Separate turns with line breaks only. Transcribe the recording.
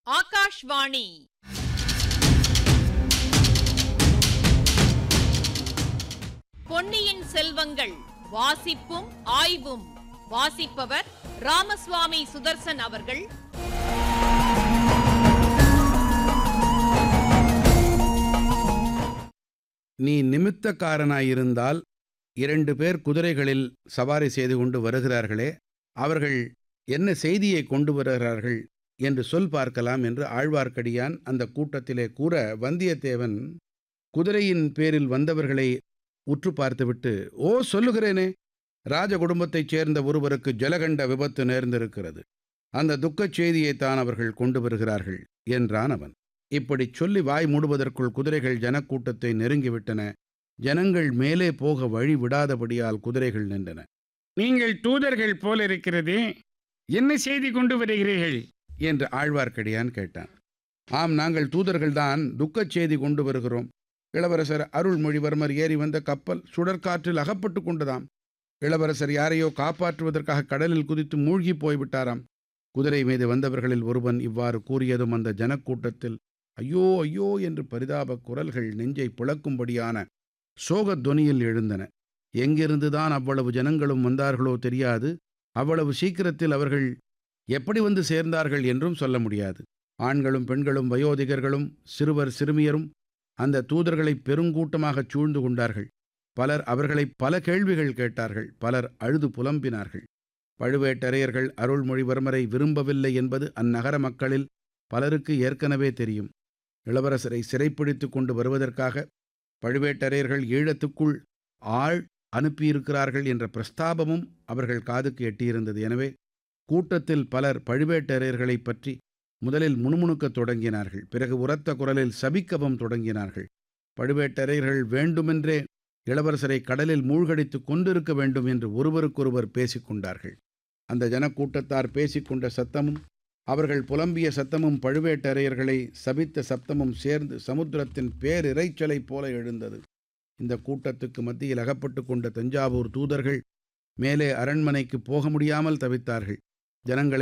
ஆகாஷ்வாணி பொன்னியின் செல்வங்கள் வாசிப்பும் ஆய்வும் வாசிப்பவர் ராமசுவாமி சுதர்சன் அவர்கள்
நீ நிமித்தக்காரனாயிருந்தால் இரண்டு பேர் குதிரைகளில் சவாரி செய்து கொண்டு வருகிறார்களே அவர்கள் என்ன செய்தியை கொண்டு வருகிறார்கள் என்று சொல் பார்க்கலாம் என்று ஆழ்வார்க்கடியான் அந்த கூட்டத்திலே கூற வந்தியத்தேவன் குதிரையின் பேரில் வந்தவர்களை உற்று பார்த்துவிட்டு ஓ சொல்லுகிறேனே ராஜ குடும்பத்தைச் சேர்ந்த ஒருவருக்கு ஜலகண்ட விபத்து நேர்ந்திருக்கிறது அந்த துக்கச் செய்தியைத்தான் அவர்கள் கொண்டு வருகிறார்கள் என்றான் அவன் இப்படிச் சொல்லி வாய் மூடுவதற்குள் குதிரைகள் ஜனக்கூட்டத்தை நெருங்கிவிட்டன ஜனங்கள் மேலே போக வழி விடாதபடியால் குதிரைகள் நின்றன
நீங்கள் தூதர்கள் போல இருக்கிறதே என்ன செய்தி கொண்டு வருகிறீர்கள்
என்று ஆழ்வார்க்கடியான் கேட்டான் ஆம் நாங்கள் தூதர்கள்தான் துக்கச் செய்தி கொண்டு வருகிறோம் இளவரசர் அருள்மொழிவர்மர் ஏறி வந்த கப்பல் சுடற்காற்றில் அகப்பட்டு கொண்டதாம் இளவரசர் யாரையோ காப்பாற்றுவதற்காக கடலில் குதித்து மூழ்கி போய்விட்டாராம் குதிரை மீது வந்தவர்களில் ஒருவன் இவ்வாறு கூறியதும் அந்த ஜனக்கூட்டத்தில் ஐயோ ஐயோ என்று பரிதாப குரல்கள் நெஞ்சை பிளக்கும்படியான சோகத் தொனியில் எழுந்தன எங்கிருந்துதான் அவ்வளவு ஜனங்களும் வந்தார்களோ தெரியாது அவ்வளவு சீக்கிரத்தில் அவர்கள் எப்படி வந்து சேர்ந்தார்கள் என்றும் சொல்ல முடியாது ஆண்களும் பெண்களும் வயோதிகர்களும் சிறுவர் சிறுமியரும் அந்த தூதர்களை பெருங்கூட்டமாகச் சூழ்ந்து கொண்டார்கள் பலர் அவர்களை பல கேள்விகள் கேட்டார்கள் பலர் அழுது புலம்பினார்கள் பழுவேட்டரையர்கள் அருள்மொழிவர்மரை விரும்பவில்லை என்பது அந்நகர மக்களில் பலருக்கு ஏற்கனவே தெரியும் இளவரசரை சிறைப்பிடித்து கொண்டு வருவதற்காக பழுவேட்டரையர்கள் ஈழத்துக்குள் ஆள் அனுப்பியிருக்கிறார்கள் என்ற பிரஸ்தாபமும் அவர்கள் காதுக்கு எட்டியிருந்தது எனவே கூட்டத்தில் பலர் பழுவேட்டரையர்களை பற்றி முதலில் முணுமுணுக்கத் தொடங்கினார்கள் பிறகு உரத்த குரலில் சபிக்கவும் தொடங்கினார்கள் பழுவேட்டரையர்கள் வேண்டுமென்றே இளவரசரை கடலில் மூழ்கடித்து கொண்டிருக்க வேண்டும் என்று ஒருவருக்கொருவர் பேசிக்கொண்டார்கள் அந்த ஜனக்கூட்டத்தார் பேசிக்கொண்ட சத்தமும் அவர்கள் புலம்பிய சத்தமும் பழுவேட்டரையர்களை சபித்த சப்தமும் சேர்ந்து சமுத்திரத்தின் பேரிரைச்சலைப் போல எழுந்தது இந்த கூட்டத்துக்கு மத்தியில் அகப்பட்டு கொண்ட தஞ்சாவூர் தூதர்கள் மேலே அரண்மனைக்கு போக முடியாமல் தவித்தார்கள் ஜனங்களை